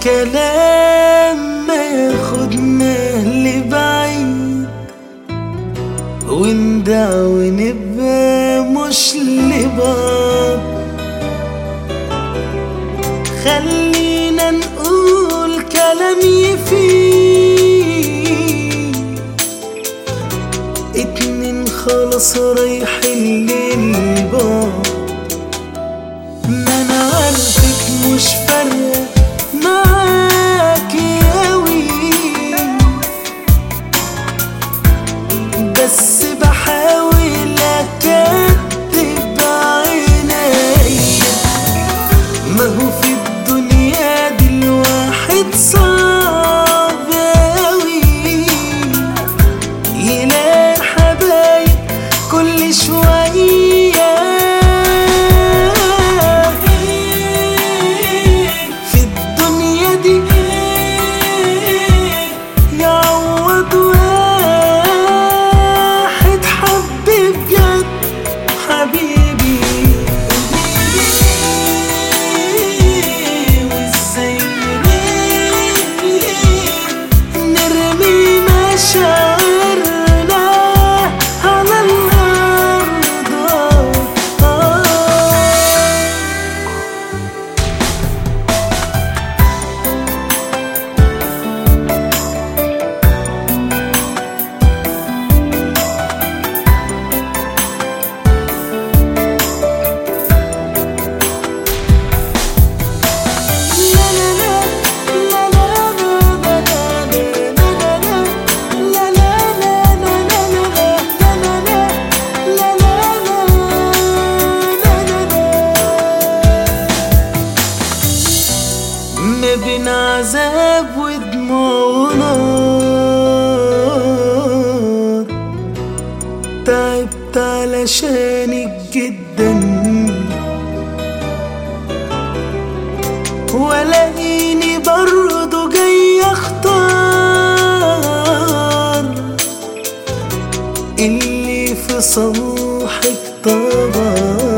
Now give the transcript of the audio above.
كلام ما ياخدنا لبعيد وندع ونبقى مش لبعض خلينا نقول كلام يفيد اتنين خلاص رايحين للبعض ما انا عارفك مش فارقة معاكي اوي بس بحاول اكدب عينيا ما هو في الدنيا دي الواحد صعب اوي يلاقي حبايب كل شوية في الدنيا دي يعوض واحد حب بجد حبيبي وازاي نرمي مشاعرنا على الأرض آه ما بين عذاب ودموع ونار تعبت علشانك جدا ولاقيني برضو جاي اختار اللي في صباحك طبعا